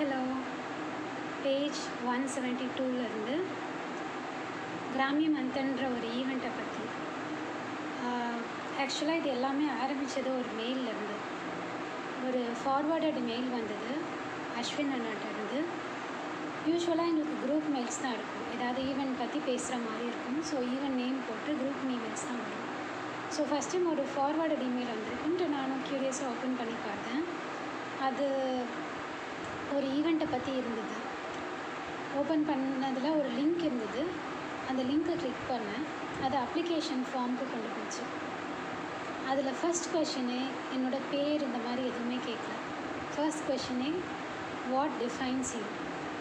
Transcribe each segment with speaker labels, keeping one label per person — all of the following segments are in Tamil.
Speaker 1: ஹலோ பேஜ் ஒன் செவன்ட்டி டூலேருந்து கிராமிய மந்த்ன்ற ஒரு ஈவெண்ட்டை பற்றி ஆக்சுவலாக இது எல்லாமே ஆரம்பித்தது ஒரு மெயிலிருந்து ஒரு ஃபார்வர்டட் மெயில் வந்தது அஸ்வின் அண்ணாட்டிருந்து யூஸ்வலாக எங்களுக்கு குரூப் மெயில்ஸ் தான் இருக்கும் ஏதாவது ஈவெண்ட் பற்றி பேசுகிற மாதிரி இருக்கும் ஸோ ஈவெண்ட் நேம் போட்டு குரூப் மெயில்ஸ் தான் வரும் ஸோ ஃபஸ்ட் டைம் ஒரு ஃபார்வர்டட் இமெயில் வந்திருக்குன்ட்டு நானும் க்யூரியஸாக ஓப்பன் பண்ணி பார்த்தேன் அது ஒரு ஈவெண்ட்டை பற்றி இருந்தது ஓப்பன் பண்ணதில் ஒரு லிங்க் இருந்தது அந்த லிங்க்கை கிளிக் பண்ணேன் அது அப்ளிகேஷன் ஃபார்முக்கு கொண்டு போச்சு அதில் ஃபஸ்ட் கொஷினே என்னோடய பேர் இந்த மாதிரி எதுவுமே கேட்கல ஃபர்ஸ்ட் கொஷினே what defines you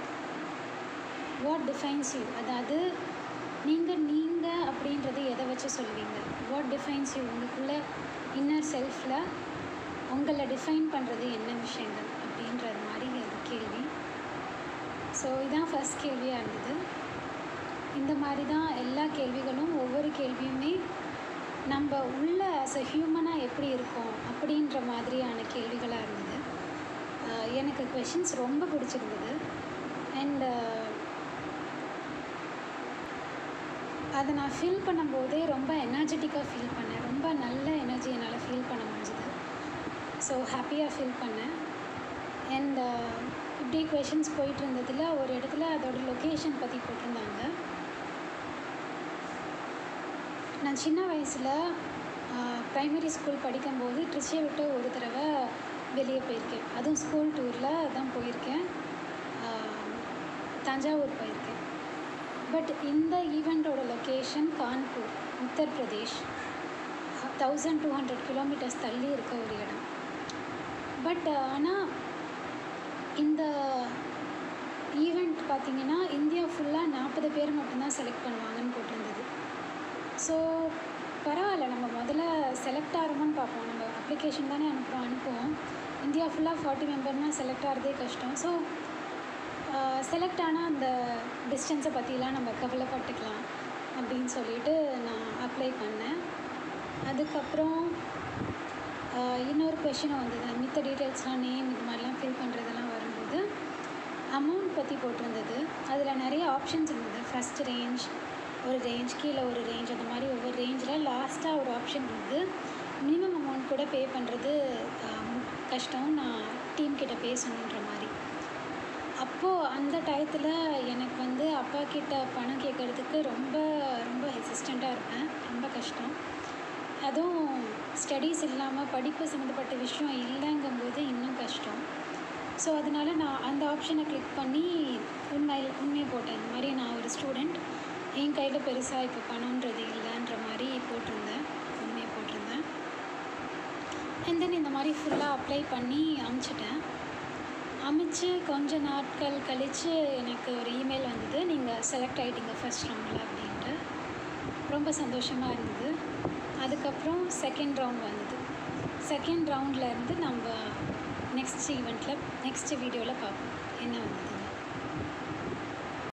Speaker 1: what defines you அதாவது நீங்கள் நீங்கள் அப்படின்றது எதை வச்சு சொல்லுவீங்க வாட் டிஃபைன்ஸ் யூ உங்களுக்குள்ள இன்னர் செல்ஃபில் உங்களை டிஃபைன் பண்ணுறது என்ன விஷயங்கள் அப்படின்றது மாதிரி அது கேள்வி ஸோ இதான் ஃபஸ்ட் கேள்வியாக இருந்தது இந்த மாதிரி தான் எல்லா கேள்விகளும் ஒவ்வொரு கேள்வியுமே நம்ம உள்ள ஆஸ் அ ஹியூமனாக எப்படி இருக்கோம் அப்படின்ற மாதிரியான கேள்விகளாக இருந்தது எனக்கு கொஷின்ஸ் ரொம்ப பிடிச்சிருந்தது அண்ட் அதை நான் ஃபீல் பண்ணும்போதே ரொம்ப எனர்ஜெட்டிக்காக ஃபீல் பண்ணேன் ரொம்ப நல்ல எனர்ஜி என்னால் ஃபீல் பண்ண முடிஞ்சுது ஸோ ஹாப்பியாக ஃபீல் பண்ணேன் அண்ட் இப்படி கொஷின்ஸ் போயிட்டு இருந்ததில் ஒரு இடத்துல அதோட லொக்கேஷன் பற்றி போட்டிருந்தாங்க நான் சின்ன வயசில் ப்ரைமரி ஸ்கூல் படிக்கும்போது ட்ரிச்சியை விட்டு ஒரு தடவை வெளியே போயிருக்கேன் அதுவும் ஸ்கூல் டூரில் தான் போயிருக்கேன் தஞ்சாவூர் போயிருக்கேன் பட் இந்த ஈவெண்ட்டோட location Kanpur Uttar Pradesh thousand two hundred kilometres தள்ளி இருக்க ஒரு இடம் பட் ஆனால் இந்த ஈவெண்ட் பார்த்திங்கன்னா இந்தியா ஃபுல்லாக நாற்பது பேர் மட்டும்தான் செலக்ட் பண்ணுவாங்கன்னு போட்டிருந்தது ஸோ பரவாயில்ல நம்ம முதல்ல செலக்ட் ஆகிறோமான்னு பார்ப்போம் நம்ம அப்ளிகேஷன் தானே அனுப்புகிறோம் அனுப்புவோம் இந்தியா ஃபுல்லாக ஃபார்ட்டி மெம்பர்னால் செலக்ட் ஆகிறதே கஷ்டம் ஸோ செலக்ட் ஆனால் அந்த டிஸ்டன்ஸை பற்றிலாம் நம்ம கவலைப்பட்டுக்கலாம் அப்படின்னு சொல்லிட்டு நான் அப்ளை பண்ணேன் அதுக்கப்புறம் இன்னொரு கொஷினும் வந்தது மித்த டீட்டெயில்ஸ்லாம் நேம் இது மாதிரிலாம் ஃபில் பண்ணுறதெல்லாம் வரும்போது அமௌண்ட் பற்றி போட்டிருந்தது அதில் நிறைய ஆப்ஷன்ஸ் இருந்தது ஃபஸ்ட் ரேஞ்ச் ஒரு ரேஞ்ச் கீழே ஒரு ரேஞ்ச் அந்த மாதிரி ஒவ்வொரு ரேஞ்சில் லாஸ்ட்டாக ஒரு ஆப்ஷன் வந்து மினிமம் அமௌண்ட் கூட பே பண்ணுறது கஷ்டம் நான் டீம் கிட்ட பேசணுன்ற மாதிரி அப்போது அந்த டயத்தில் எனக்கு வந்து அப்பா கிட்ட பணம் கேட்குறதுக்கு ரொம்ப ரொம்ப ஹெசிஸ்டண்ட்டாக இருப்பேன் ரொம்ப கஷ்டம் அதுவும் ஸ்டடீஸ் இல்லாமல் படிப்பு சம்மந்தப்பட்ட விஷயம் இல்லைங்கும்போது இன்னும் கஷ்டம் ஸோ அதனால் நான் அந்த ஆப்ஷனை கிளிக் பண்ணி உண்மையில் உண்மையை போட்டேன் இந்த மாதிரி நான் ஒரு ஸ்டூடெண்ட் என் கையில் பெருசாக இப்போ பணன்றது இல்லைன்ற மாதிரி போட்டிருந்தேன் உண்மையை போட்டிருந்தேன் அண்ட் தென் இந்த மாதிரி ஃபுல்லாக அப்ளை பண்ணி அமுச்சிட்டேன் அமைச்சு கொஞ்ச நாட்கள் கழித்து எனக்கு ஒரு இமெயில் வந்தது நீங்கள் செலக்ட் ஆகிட்டீங்க ஃபஸ்ட் ரவுண்டில் அப்படின்ட்டு ரொம்ப சந்தோஷமாக இருந்தது அதுக்கப்புறம் செகண்ட் ரவுண்ட் வந்தது செகண்ட் ரவுண்டில் இருந்து நம்ம நெக்ஸ்ட் ஈவெண்ட்டில் நெக்ஸ்ட் வீடியோவில் பார்ப்போம் என்ன வந்தது